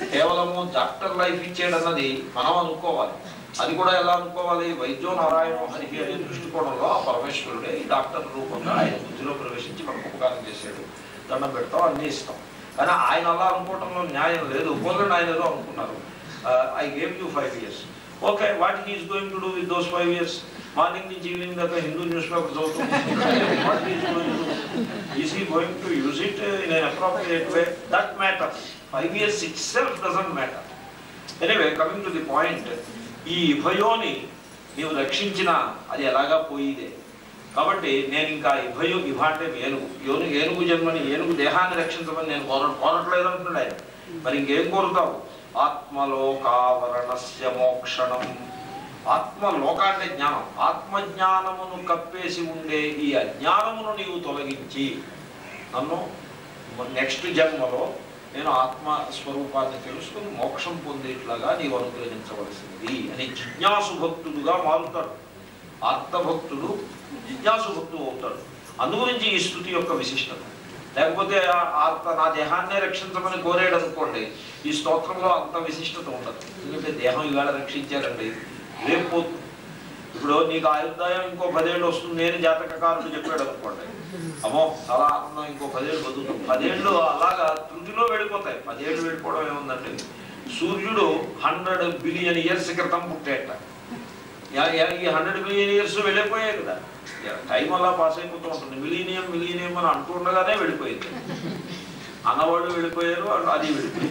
కేవలము doctor life ఇచ్చేడన్నది మనం అనుకోవాలి అది కూడా ఎలా అనుకోవాలి వైద్యో నారాయణ హరికి అనే దృష్టికోణంలో ఆ పరమేశ్వరుడే ఈ డాక్టర్ రూపంగా ఆయన బుద్ధిలో ప్రవేశించి మనకు ఉపకారం చేశాడు దండం పెడతాం అన్ని ఇస్తాం కానీ ఆయన అలా అనుకోవటంలో న్యాయం లేదు పోలని ఆయన ఏదో అనుకున్నారు I gave you five years okay what he is going to do with those five years morning నుంచి ఈవినింగ్ దాకా హిందూ న్యూస్ పేపర్ చదువుతుంది is he going to use it in an appropriate way that matter five years itself doesn't matter anyway coming to the point ఈ ఇభయోని నీవు రక్షించిన అది ఎలాగా పోయిదే కాబట్టి నేను ఇంకా ఇభయో ఇభ అంటే ఏనుగు ఏను ఏనుగు జన్మని ఏనుగు దేహాన్ని రక్షించమని నేను కోర కోరట్లేదు అంటున్నాడు ఆయన మరి ఇంకేం కోరుతావు ఆత్మలోకావరణస్య మోక్షణం ఆత్మలోక అంటే జ్ఞానం ఆత్మజ్ఞానమును కప్పేసి ఉండే ఈ అజ్ఞానమును నీవు తొలగించి నన్ను నెక్స్ట్ జన్మలో నేను ఆత్మ స్వరూపాన్ని తెలుసుకుని మోక్షం పొందేట్లాగా నీవు అనుగ్రహించవలసింది అని జిజ్ఞాసు భక్తుడుగా మారుతాడు ఆత్మభక్తుడు జిజ్ఞాసు భక్తుడు అవుతాడు అందుగురించి ఈ స్థుతి యొక్క విశిష్టత లేకపోతే ఆ- ఆత్మ నా దేహాన్నే రక్షించమని కోరాడు అనుకోండి ఈ స్తోత్రంలో అంత విశిష్టత ఉండదు ఎందుకంటే దేహం ఇవాళ రక్షించారండి రేపు పోతుంది ఇప్పుడు నీకు ఆయుర్దాయం ఇంకో పదేళ్ళు వస్తుంది నేను జాతకకారుడు చెప్పాడు అనుకోండి అమ్మో చాలా ఆనందం ఇంకో పదేళ్ళు బతుకుతాం పదేళ్ళు అలాగా తృటిలో వెళ్ళిపోతాయి పదేళ్ళు వెళ్ళిపోవడం ఏముందంటే సూర్యుడు హండ్రెడ్ బిలియన్ ఇయర్స్ క్రితం పుట్టేట యా- యా- ఈ హండ్రెడ్ బిలియన్ ఇయర్స్ వెళ్ళిపోయాయి కదా టైం అలా పాస్ అయిపోతూ ఉంటుంది మిలీనియం మిలీనియం అని అంటుండగానే వెళ్ళిపోయింది అన్నవాళ్ళు వెళ్ళిపోయారు అది వెళ్ళిపోయింది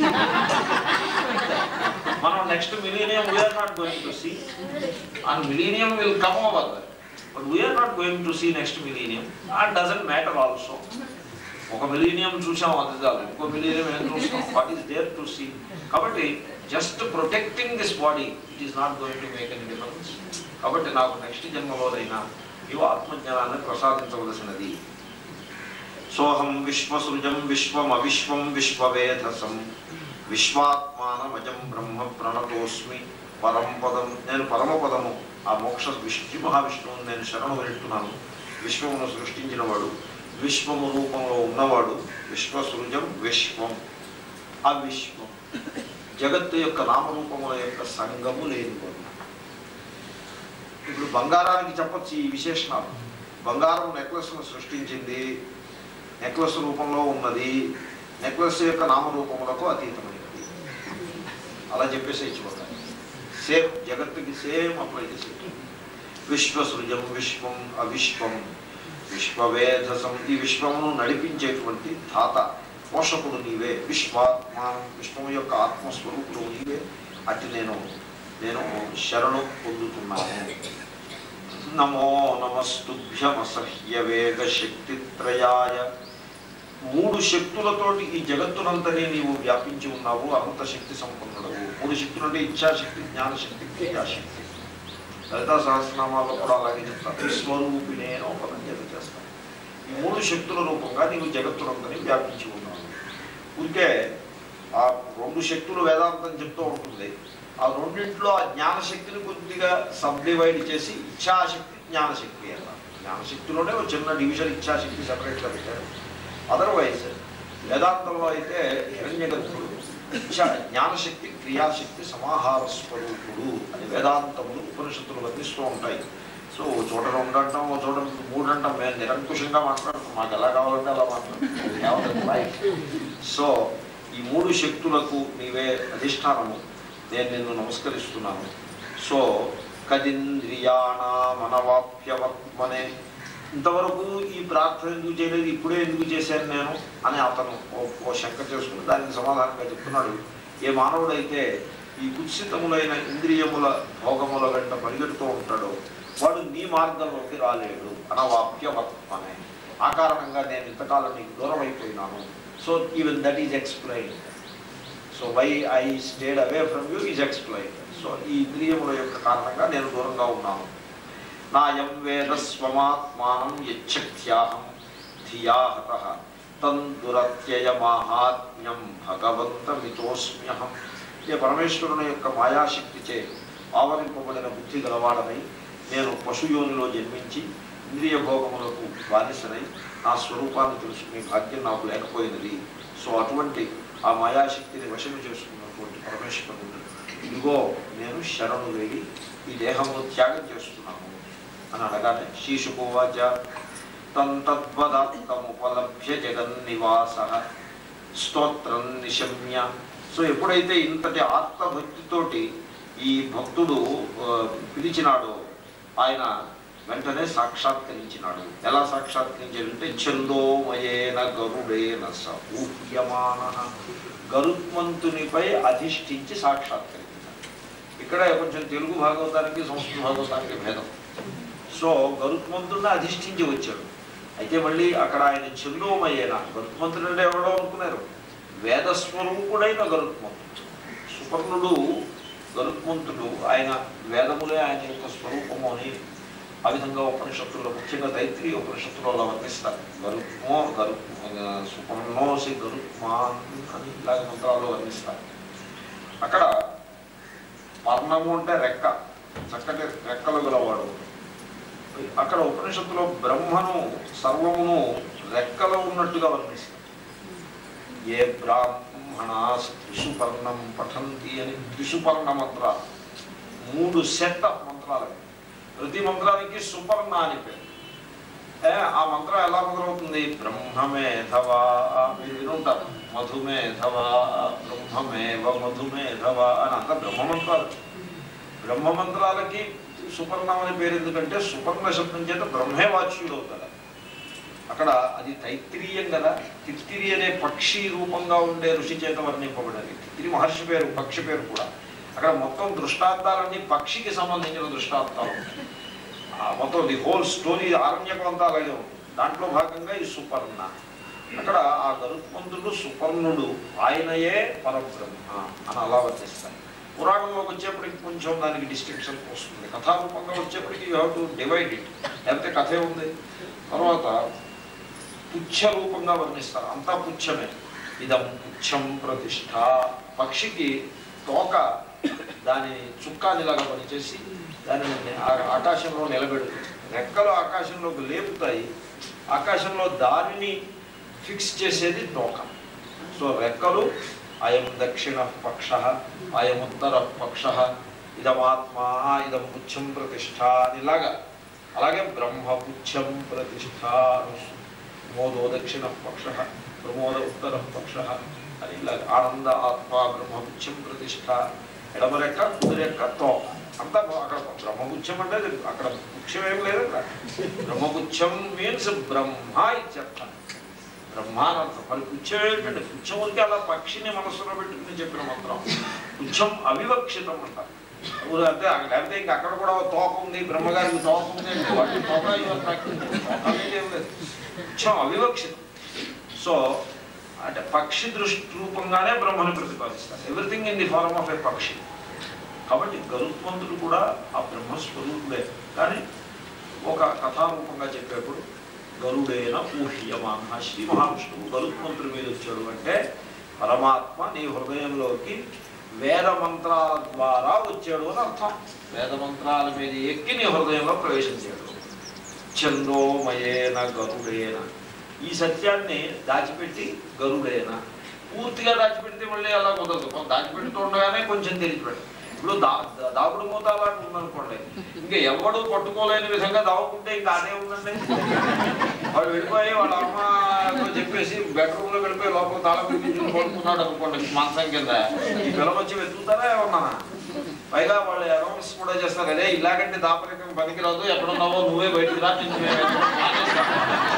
మనం next millennium we are not going to see and millennium will come over but we are not going to see next millennium and doesn't matter also ఒక మిలీనియం చూసాం అది చాలు ఇంకో మిలీనియం ఏం చూస్తాం what is there to see కాబట్టి just protecting this body it is not going to make any difference కాబట్టి నాకు నెక్స్ట్ జన్మలోనైనా ఇవి ఆత్మజ్ఞానాన్ని ప్రసాదించవలసినది సోహం విశ్వసృజం విశ్వం అవిశ్వం విశ్వవేధసం విశ్వాత్మానమజం బ్రహ్మ ప్రణతోస్మి పరం పదం నేను పరమపదము ఆ మోక్ష విష్ణు మహావిష్ణువుని నేను శరణు వెళ్తున్నాను విశ్వమును సృష్టించినవాడు విశ్వము రూపంలో ఉన్నవాడు విశ్వసృజం విశ్వం అవిశ్వం జగత్తు యొక్క నామరూపముల యొక్క సంగము లేనివాడు ఇప్పుడు బంగారానికి చెప్పొచ్చు ఈ విశేషణాలు బంగారం నెక్లెస్ను సృష్టించింది నెక్లెస్ రూపంలో ఉన్నది నెక్లెస్ యొక్క నామరూపములకు అతీతమైనది అలా చెప్పేసి ఇచ్చిపోతాయి సేమ్ జగత్తుకి సేమ్ అప్లై చేసి విశ్వసృజం విశ్వం అవిశ్వం విశ్వవేధసం ఈ విశ్వమును నడిపించేటువంటి ధాత పోషకుడు నీవే విశ్వాత్మ విశ్వము యొక్క ఆత్మస్వరూపుడు నీవే అటు నేను నేను శరణు పొందుతున్నాను నమో నమస్తుభ్యమసహ్య వేగ శక్తిత్రయాయ మూడు శక్తులతోటి ఈ జగత్తునంతనే నీవు వ్యాపించి ఉన్నావు అనంత శక్తి సంపన్నుడవు మూడు శక్తులు అంటే ఇచ్ఛాశక్తి జ్ఞానశక్తి క్రియాశక్తి లలితా సహస్రనామాల్లో కూడా అలాగే చెప్తాను విశ్వరూపిణే అని ఒక పదం జత చేస్తాను ఈ మూడు శక్తుల రూపంగా నీవు జగత్తునంతని వ్యాపించి ఉన్నావు ఉంటే ఆ రెండు శక్తులు వేదాంతం చెప్తూ ఉంటుంది ఆ రెండింటిలో ఆ జ్ఞానశక్తిని కొద్దిగా సబ్డివైడ్ చేసి ఇచ్ఛాశక్తి జ్ఞానశక్తి అన్నారు జ్ఞానశక్తిలోనే ఒక చిన్న డివిజన్ ఇచ్ఛాశక్తి సెపరేట్గా పెట్టారు అదర్వైజ్ వేదాంతంలో అయితే హిరణ్యగర్భుడు ఇచ్ఛా జ్ఞానశక్తి క్రియాశక్తి సమాహార స్వరూపుడు అని వేదాంతములు ఉపనిషత్తులు వర్ణిస్తూ ఉంటాయి సో ఓ చోట రెండు అంటాం ఓ చోట మూడు అంటాం మేము నిరంకుశంగా మాట్లాడుతాం మాకు ఎలా కావాలంటే అలా మాట్లాడుతాం సో ఈ మూడు శక్తులకు నీవే అధిష్టానము నేను నిన్ను నమస్కరిస్తున్నాను సో కదింద్రియాణమనవాప్యవర్మనే ఇంతవరకు ఈ ప్రార్థన ఎందుకు చేయలేదు ఇప్పుడే ఎందుకు చేశాను నేను అని అతను ఓ- ఓ శంక చేసుకుని దానికి సమాధానంగా చెప్తున్నాడు ఏ మానవుడైతే ఈ కుత్సితములైన ఇంద్రియముల భోగముల వెంట పరిగెడుతూ ఉంటాడో వాడు నీ మార్గంలోకి రాలేడు అనవాప్యవర్మనే ఆ కారణంగా నేను ఇంతకాలం నీకు దూరం అయిపోయినాను so even that is explain so why I stayed away from you is explain so ఈ ఇంద్రియముల యొక్క కారణంగా నేను దూరంగా ఉన్నాను నాయం వేద స్వమాత్మానం యచ్చక్త్యాహం ధియాహత తందురత్యయ మాహాత్మ్యం భగవంతమితోస్మ్యహం ఏ పరమేశ్వరుని యొక్క మాయాశక్తిచే ఆవరింపబడిన బుద్ధి గలవాడనై నేను పశుయోనిలో జన్మించి ఇంద్రియ భోగములకు బానిసనై నా స్వరూపాన్ని తెలుసుకునే భాగ్యం నాకు లేకపోయినది సో అటువంటి ఆ మాయాశక్తిని వశము చేసుకున్నటువంటి పరమేశ్వరుడు ఇదిగో నేను శరణు వేడి ఈ దేహము త్యాగం చేస్తున్నాను అని అనగానే శీశుకోవాచ తంతద్వదాత్తముపలభ్య జగన్నివాస స్తోత్రం నిశమ్య సో ఎప్పుడైతే ఇంతటి ఆత్మభక్తితోటి ఈ భక్తుడు ఆ, పిలిచినాడో ఆయన వెంటనే సాక్షాత్కరించినాడు ఎలా సాక్షాత్కరించాడంటే చందోమయేన గరుడేన స ఊహ్యమాన గరుత్మంతునిపై అధిష్ఠించి సాక్షాత్కరించినాడు ఇక్కడ కొంచెం తెలుగు భాగవతానికి సంస్కృత భాగవతానికి భేదం సో గరుత్మంతుడిని అధిష్ఠించి వచ్చాడు అయితే మళ్ళీ అక్కడ ఆయన చందోమయేన గరుత్మంతుడు అంటే ఎవడో అనుకున్నారు వేదస్వరూపుడైన గరుత్మంతుడు సుపర్ణుడు గరుత్మంతుడు ఆయన వేదములే ఆయన యొక్క స్వరూపము అని ఆ విధంగా ఉపనిషత్తుల్లో ముఖ్యంగా తైత్రీయ ఉపనిషత్తులో అలా వర్ణిస్తారు గరుత్మో గరు సుపర్ణోసి గరుత్మాన్ అని ఇలాగ మంత్రాల్లో వర్ణిస్తారు అక్కడ పర్ణము అంటే రెక్క చక్కటి రెక్కలు గలవాడు అక్కడ ఉపనిషత్తులో బ్రహ్మను సర్వమును రెక్కలో ఉన్నట్టుగా వర్ణిస్తారు ఏ బ్రాహ్మణా త్రిశుపర్ణం పఠంతి అని త్రిశుపర్ణ మంత్రాలు మూడు సెట్ ఆఫ్ మంత్రాలు అవి. ప్రతి మంత్రానికి సుపర్ణ అని పేరు ఏ, ఆ మంత్రం ఎలా మొదలవుతుంది బ్రహ్మమేధవా మీరు వినుంటారు మధుమేధవా బ్రహ్మమేవ మధుమేధవా అని అంత బ్రహ్మమంత్రాలు బ్రహ్మమంత్రాలకి సుపర్ణం అనే పేరు ఎందుకంటే సుపర్ణ శబ్దం చేత బ్రహ్మే వాచ్యుడు అవుతాడు అక్కడ అది తైత్రీయం కదా తిత్తిరి అనే పక్షి రూపంగా ఉండే ఋషి చేత వర్ణింపబడింది తిత్తిరి మహర్షి పేరు పక్షి పేరు కూడా అక్కడ మొత్తం దృష్టాంతాలన్నీ పక్షికి సంబంధించిన దృష్టాంతాలు ఉంటాయి. ఆ మొత్తం ది హోల్ స్టోరీ ఆరణ్యకం అంతా అలాగే ఉంది దాంట్లో భాగంగా ఈ సుపర్ణ అక్కడ ఆ గరుత్మంతుడు సుపర్ణుడు ఆయనయే పరబ్రహ్మ అని అలా వర్ణిస్తారు పురాణంలోకి వచ్చేప్పటికి కొంచెం దానికి డిస్టింక్షన్ వస్తుంది కథారూపంగా వచ్చేప్పటికి you have to divide it లేకపోతే కథే ఉంది తర్వాత పుచ్చ రూపంగా వర్ణిస్తారు అంతా పుచ్చమే ఇదం పుచ్చం ప్రతిష్ట పక్షికి తోక దాని చుక్కానిలాగా పనిచేసి దానిని ఆ- ఆకాశంలో నిలబెడుతుంది రెక్కలు ఆకాశంలోకి లేపుతాయి ఆకాశంలో దానిని ఫిక్స్ చేసేది తోక సో రెక్కలు అయం దక్షిణ పక్ష అయం ఉత్తర పక్ష ఇదమాత్మా ఇదం పుచ్చం ప్రతిష్ట ఇలాగా అలాగే బ్రహ్మపుచ్చం ప్రతిష్ట మోదో దక్షిణ పక్ష ప్రమోద ఉత్తర పక్ష అని ఇలాగ ఆనంద ఆత్మ బ్రహ్మపుచ్చం ప్రతిష్ట ఎడమ రెక్క కుడి రెక్క తోక అంతా బా- అక్కడ బ్రహ్మపుచ్చం అంటే అది అక్కడ పుచ్చం ఏం లేదు అక్కడ బ్రహ్మపుచ్చం మీన్స్ బ్రహ్మ ఇత్యర్థం బ్రహ్మ అని అర్థం మరి పుచ్చం ఏంటంటే పుచ్చం ఉంటే అలా పక్షిని మనసులో పెట్టుకుని చెప్పిన మంత్రం పుచ్చం అవివక్షితం అంటారు ఊరు అంటే అక్కడ- లేకపోతే ఇంకా అక్కడ కూడా ఓ తోక ఉంది బ్రహ్మగారికి తోక ఉంది అంటే వాటి తోక ఇవ్వాలి ప్రాక్టీస్. తోక అనేది ఏం లేదు పుచ్చం అవివక్షితం సో అంటే పక్షి దృష్టి రూపంగానే బ్రహ్మని ప్రతిపాదిస్తారు everything in the form of a పక్షి కాబట్టి గరుత్మంతుడు కూడా ఆ బ్రహ్మస్వరూపుడే కానీ ఒక కథారూపంగా చెప్పేప్పుడు గరుడైన ఊహ్యమాన శ్రీ మహావిష్ణువు గరుత్మంతుడి మీద వచ్చాడు అంటే పరమాత్మ నీ హృదయంలోకి వేద మంత్రాల ద్వారా వచ్చాడు అని అర్థం వేద మంత్రాల మీద ఎక్కి నీ హృదయంలో ప్రవేశించాడు చందోమయేన గరుడేన ఈ సత్యాన్ని దాచిపెట్టి గరుడేన పూర్తిగా దాచిపెడితే మళ్ళీ అలా కుదరదు కొంత దాచిపెడుతుండగానే కొంచెం తెలిసిపెట్టు ఇప్పుడు దా దా- దాగుడు మూత అలా ఉందనుకోండి ఇంకా ఎవడు పట్టుకోలేని విధంగా దావుకుంటే ఇంకా అదే ఉందండి వాడు వెళ్ళిపోయి వాళ్ళ అమ్మతో చెప్పేసి బెడ్రూమ్ లో వెళ్ళిపోయి లోపల తాళం పిలిపించుకుని పడుకున్నాడు అనుకోండి మంచం కింద ఈ పిల్లలు వచ్చి వెతుకుతారా ఏమన్నా పైగా వాళ్ళు అనౌన్స్ కూడా చేస్తారు అదే ఇలాగంటే దాపరికం పనికిరాదు ఎక్కడున్నావో నువ్వే బయటికి రా నిన్ను మేము ఎక్కడో మానేస్తాం."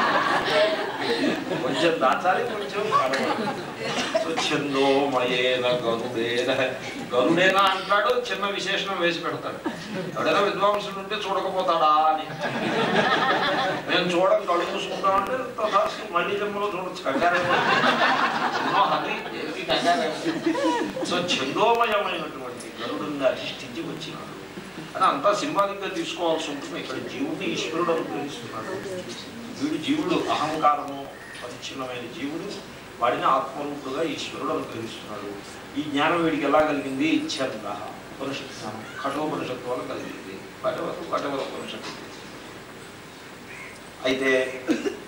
కొంచెం దాచాలి కొంచెం కడగాలి. సో చందోమయేన గరుడేన గరుడేన అంటాడు చిన్న విశేషణం వేసి పెడతాడు ఎవడైనా విద్వాంసుడు ఉంటే చూడకపోతాడా అని నేను చూడడం కళ్ళు మూసుకుంటా అంటే తథాస్తు మళ్ళీ జన్మలో చూడొచ్చు కంగారేమో ఎన్నో హరి దేనికి కంగారేమో సో ఛందోమయమైనటువంటి గరుడుని అధిష్ఠించి వచ్చినాడు అని అంతా సింబాలిక్ గా తీసుకోవాల్సి ఉంటుంది ఇక్కడ జీవుడిని ఈశ్వరుడు అనుగ్రహిస్తున్నాడు వీడు జీవుడు అహంకారము పరిచ్ఛిన్నమైన జీవుడు వాడిని ఆత్మరూపుడుగా ఈశ్వరుడు అనుగ్రహిస్తున్నాడు ఈ జ్ఞానం వీడికి ఎలా కలిగింది ఛంద ఉపనిషత్ జ్ఞానం కఠోపనిషత్తు వల్ల కలిగింది వాటెవరు వాటెవరు ఉపనిషత్తు అయితే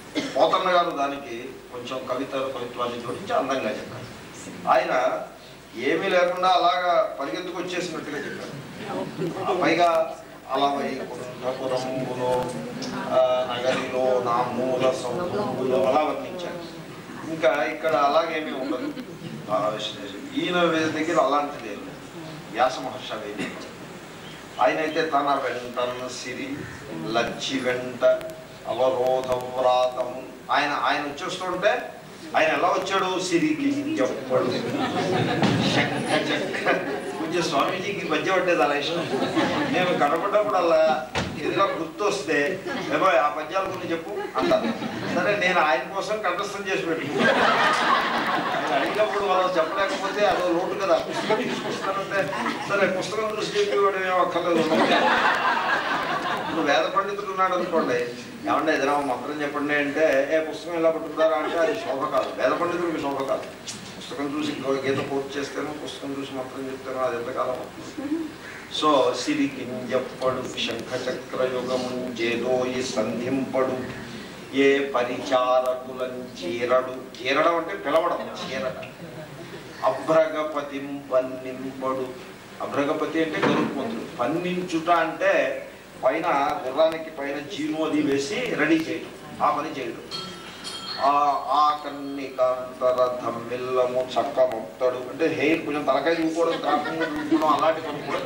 పోతన్న గారు దానికి కొంచెం కవిత కవిత్వాన్ని జోడించి అందంగా చెప్పారు ఆయన ఏమీ లేకుండా అలాగా పరిగెత్తుకు వచ్చేసినట్టుగా చెప్పారు ఆ పైగా అలా వైకుంఠపురంబులో ఆ, నగరిలో నా మూల సౌంబులో అలా వర్ణించారు ఇంకా ఇక్కడ అలాగేమీ ఉండదు బాగా విశ్లేషణ ఈయన దగ్గర అలాంటిది ఏం లేదు. వ్యాస మహర్షి అవి ఆయన అయితే తన వెంటను సిరి లచ్చి వెంట అవరోధ వ్రాతము ఆయన ఆయన వచ్చేస్తుంటే ఆయన ఎలా వచ్చాడు సిరికి చెప్పడు శంఖ చక్ర కొంచెం స్వామీజీకి మధ్య పట్టేది అలా ఇష్టం నేను కనపడ్డప్పుడల్లా ఏదైనా గుర్తు వస్తే ఏమో ఆ పద్యాల గురించి చెప్పు అంటారు సరే నేను ఆయన కోసం కంఠస్థం చేసి పెట్టుకున్నాను ఆయన అడిగినప్పుడు మనం చెప్పలేకపోతే అదో లోటు కదా పుస్తకం తీసుకొస్తానంటే సరే పుస్తకం చూసి చెప్పేవాడు ఏమో అక్కర్లేదు ఇప్పుడు వేద పండితుడు ఉన్నాడు అనుకోండి ఏమంటే ఏదైనా ఒక మంత్రం చెప్పండి అంటే ఏ పుస్తకం ఇలా పట్టుకున్నారా అంటే అది శోభ కాదు వేద పండితుడికి శోభ కాదు పుస్తకం చూసి గీత పూర్తి చేస్తేనో పుస్తకం చూసి మంత్రం చెప్తేనో అది ఎంతకాలం అవుతుంది సో సిరి కింజప్పడు శంఖ చక్ర యుగము జేదోయి సంధింపడు ఏ పరిచారకులం చీరడు చీరడం అంటే పిలవడం చీరట అభ్రగపతిం పన్నింపడు అభ్రగపతి అంటే గరుత్మంతుడు పన్నించుట అంటే పైన గుర్రానికి పైన జీనోది వేసి రెడీ చేయడం ఆ పని చేయడం ఆ ఆ కన్నికాంతర ధమ్మిల్లము చక్క మొత్తడు అంటే హెయిర్ కొంచెం తలకాయ దూకోవడం కాకుండా దూకోవడం అలాంటి పని కూడా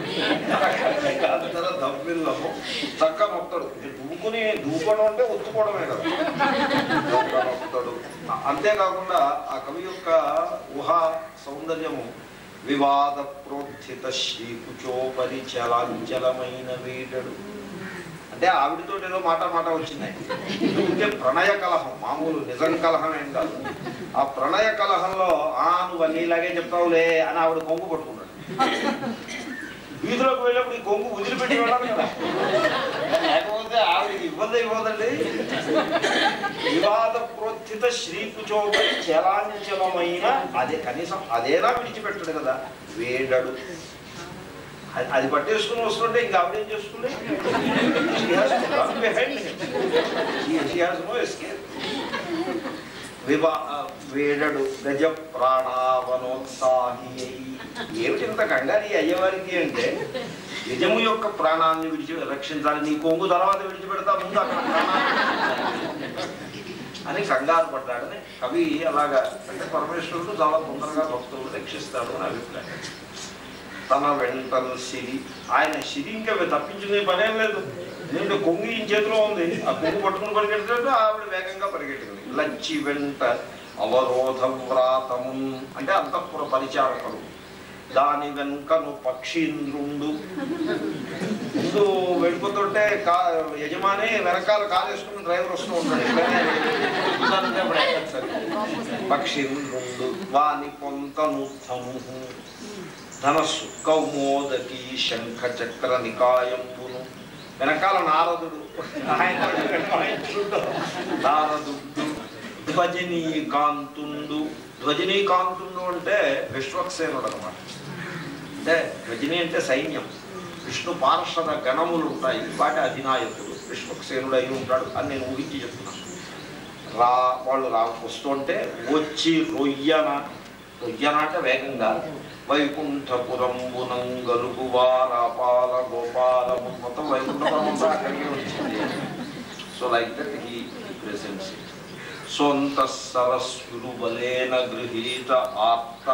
చేయాలి ధమ్మిల్లము చక్క మొత్తడు ఇది దూకుని దూకోవడం అంటే ఒత్తుకోవడమే కదా చక్క మొత్తడు అంతేకాకుండా ఆ కవి యొక్క ఊహా సౌందర్యము వివాద ప్రోత్థిత శ్రీకుచోపరి చలాంచలమైన వీడడు అంటే ఆవిడతో ఏదో మాట మాట వచ్చినాయి అంటే ప్రణయ కలహం మామూలు నిజం కలహం ఏం కాదు ఆ ప్రణయ కలహంలో ఆ నువ్వు అన్ని ఇలాగే చెప్తావులే అని ఆవిడ కొంగు పట్టుకున్నాడు వీధిలోకి వెళ్ళినప్పుడు ఈ కొంగు వదిలిపెట్టి వెళ్ళాలి కదా లేకపోతే ఆవిడకి ఇబ్బంది అయిపోదండి వివాద ప్రోత్థిత శ్రీకుచోపై చలాంచలమైన అదే కనీసం అదేనా విడిచిపెట్టడు కదా వేడడు అది- అది పట్టేసుకుని వస్తుంటే ఇంకా ఆవిడేం చేసుకుంటే She has to run behind him. She- she has no escape. వివా వేడడు గజ ప్రాణావనోత్సాహి అయి ఏమిటి ఇంత కంగారి అయ్యేవారికి అంటే నిజము యొక్క ప్రాణాన్ని విడిచి రక్షించాలి నీ కొంగు తర్వాత విడిచిపెడతా ముందు అక్కడ ప్రాణాన్ని అని కంగారు పడ్డాడని కవి అలాగా అంటే పరమేశ్వరుడు చాలా తొందరగా భక్తులను రక్షిస్తాడు అని అభిప్రాయం తన వెంటను సిరి ఆయన సిరి ఇంకా తప్పించుకునే పనేం లేదు ఎందుకంటే కొంగు ఈ చేతిలో ఉంది ఆ కొంగు పట్టుకుని పరిగెడుతుంటే ఆవిడ వేగంగా పరిగెట్టింది లచ్చి వెంట అవరోధ వ్రాతము అంటే అంతఃపుర పరిచారకుడు దాని వెనుకను పక్షీంద్రుండు ముందు వెళ్ళిపోతుంటే కా యజమాని వెనకాల కాలు వేసుకుని డ్రైవర్ వస్తూ ఉంటాడు ఎక్కడైనా కూర్చోనంటే అప్పుడు ఎక్కదు సరే. పక్షీంద్రుండు వాని పొంతను ధనుహు ధనస్సు కౌమోదకి శంఖ చక్ర నికాయంపును వెనకాల నారదుడు ఆయన వాయించుకుంటూ నారదుడు ధ్వజనీ కాంతుండు ధ్వజనీ కాంతుండు అంటే విశ్వక్సేనుడు అనమాట అంటే ధ్వజని అంటే సైన్యం విష్ణు పార్షద గణములు ఉంటాయి వాటి అధినాయకుడు విశ్వక్సేనుడు అయి ఉంటాడు అని నేను ఊహించి చెప్తున్నాను రా వాళ్ళు రా వస్తుంటే వచ్చి రొయ్యన రొయ్యన అంటే వేగంగా వైకుంఠపురంబునం గలుగు వారాపాల గోపాలము మొత్తం వైకుంఠపురం అంతా అక్కడికి వచ్చింది so like that he presents సొంత సరస్సులు బలేన గృహీత ఆప్త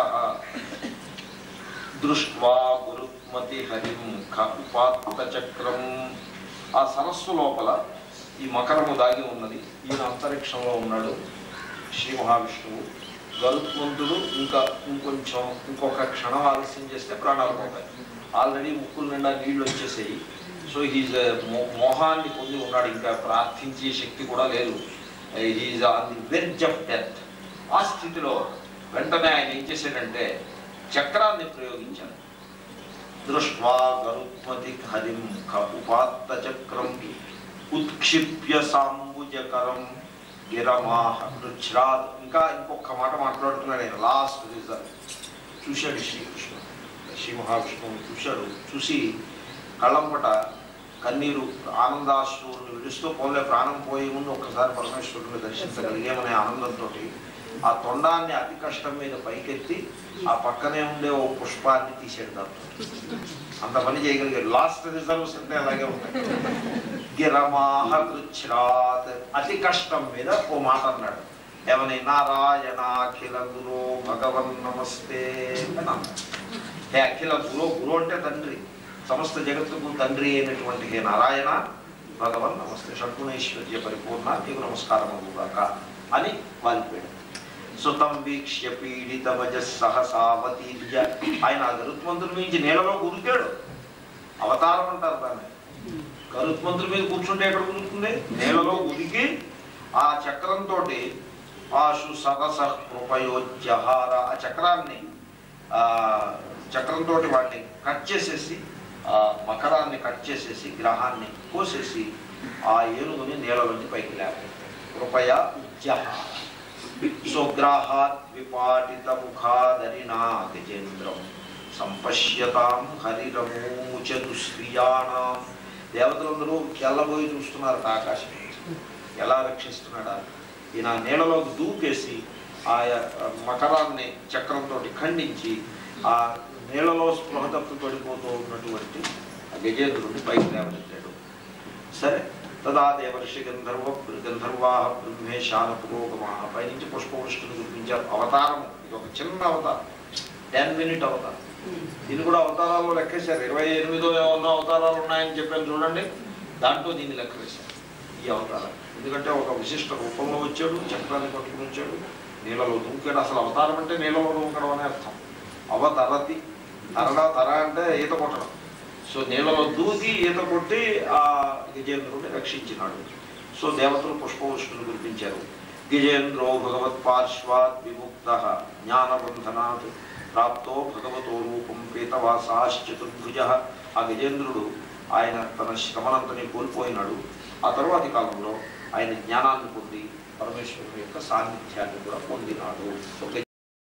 దృష్ట్వా గురుమతి హరిం ఉపాత్త చక్రం ఆ సరస్సు లోపల ఈ మకరము దాగి ఉన్నది ఈయన అంతరిక్షంలో ఉన్నాడు శ్రీ మహావిష్ణువు గరుత్మంతుడు ఇంకా ఇంకొంచెం ఇంకొక క్షణం ఆలస్యం చేస్తే ప్రాణాలు పోతాయి ఆల్రెడీ ముక్కుల నిండా నీళ్లు వచ్చేసాయి సో హీజ్ మోహాన్ని పొంది ఉన్నాడు ఇంకా ప్రార్థించే శక్తి కూడా లేదు he's on the verge of death ఆ స్థితిలో వెంటనే ఆయన ఏం చేశాడంటే చక్రాన్ని ప్రయోగించాడు దృష్ట్వా గరుత్మతి హరిం ఉపాత్త చక్రం ఉత్క్షిప్య సాంబుజకరం గిరమాహ వృచ్ఛ్రాద్ ఇంకా ఇంకొక మాట మాట్లాడుతున్నాడు ఆయన లాస్ట్ రిజల్ట్ చూశాడు శ్రీకృష్ణుడు శ్రీ మహావిష్ణువు చూశాడు చూసి కళ్ళంపట కన్నీరు ఆనందాశ్రువులను విడుస్తూ పోలే ప్రాణం పోయే ముందు ఒక్కసారి పరమేశ్వరుని దర్శించగలిగామనే ఆనందంతో ఆ తొండాన్ని అతి కష్టం మీద పైకెత్తి ఆ పక్కనే ఉండే ఓ పుష్పాన్ని తీసాడు దాంతో అంత పని చేయగలిగాడు లాస్ట్ రిజర్వ్స్ అంటే అలాగే ఉంటాయి గిరమాహ కృచ్ఛ్రాత్ అతి కష్టం మీద ఓ మాట అన్నాడు ఏమని నారాయణాఖిల గురు భగవన్ నమస్తే అని అన్నాడు హే అఖిల గురు గురు అంటే తండ్రి సమస్త జగత్తుకు తండ్రి అయినటువంటి హే నారాయణ భగవన్ నమస్తే షడ్గుణైశ్వర్య పరిపూర్ణ నీకు నమస్కారం అవుగాక అని వాలిపోయాడు సుతం వీక్ష్య పీడిత వజ సహసావతీర్య ఆయన ఆ గరుత్మంతుడి మించి నీళ్ళలో కురికాడు అవతారం అంటారు దాన్ని గరుత్మంతుడి మీద కూర్చుంటే ఎక్కడ కుదురుతుంది నేలలో ఉదికి ఆ చక్రంతో ఆశు సరస కృపయోజ్యహార ఆ చక్రాన్ని ఆ చక్రంతో వాటిని కట్ చేసేసి ఆ మకరాన్ని కట్ చేసేసి గ్రహాన్ని కోసేసి ఆ ఏనుగుని నేలలోంచి పైకి లేపారు కృపయ ఉజ్జహార స్వగ్రాహాత్ విపాటిత ముఖాదరినా గజేంద్రం సంపశ్యతాం హరిరమూచ దుస్క్రియాణం దేవతలందరూ తెల్లబోయి చూస్తున్నారు ఆకాశం ఎలా రక్షిస్తున్నాడా ఈయన నీళ్ళలోకి దూకేసి ఆ మకరాన్ని చక్రంతో ఖండించి ఆ నీళ్ళలో స్పృహ తప్పి పడిపోతూ ఉన్నటువంటి ఆ గజేంద్రుడిని పైకి లేవనెత్తాడు సరే తదా దేవర్షి గంధర్వ గంధర్వా బ్రహ్మేశాన పురోగమా పైనుంచి పుష్పవృష్టిని గుర్తించారు అవతారము ఇది ఒక చిన్న అవతారం టెన్ మినిట్ అవతారం దీన్ని కూడా అవతారాలు లెక్కేశారు ఇరవై ఎనిమిదో ఏమన్నా అవతారాలు ఉన్నాయని చెప్పాను చూడండి దాంట్లో దీన్ని లెక్క వేశారు ఈ అవతారం ఎందుకంటే ఒక విశిష్ట రూపంలో వచ్చాడు చక్రాన్ని పట్టుకుని వచ్చాడు నీళ్ళలో దూకాడు అసలు అవతారం అంటే నీళ్ళలో దూకడం అనే అర్థం అవతరతి తరడా తర అంటే ఈత కొట్టడం సో నీళ్ళలో దూకి ఈత కొట్టి ఆ గజేంద్రుడిని రక్షించినాడు సో దేవతలు పుష్పవృష్ణులు కురిపించారు గజేంద్రో భగవత్ పార్శ్వాత్ విముక్త జ్ఞానబంధనాత్ ప్రాప్తో భగవతో రూపం పీతవాసాశ్చతుర్భుజ ఆ గజేంద్రుడు ఆయన తన శ్రమనంతని కోల్పోయినాడు ఆ తరువాతి కాలంలో ఆయన జ్ఞానాన్ని పొంది పరమేశ్వరుని యొక్క సాన్నిధ్యాన్ని కూడా పొందినాడు ఒక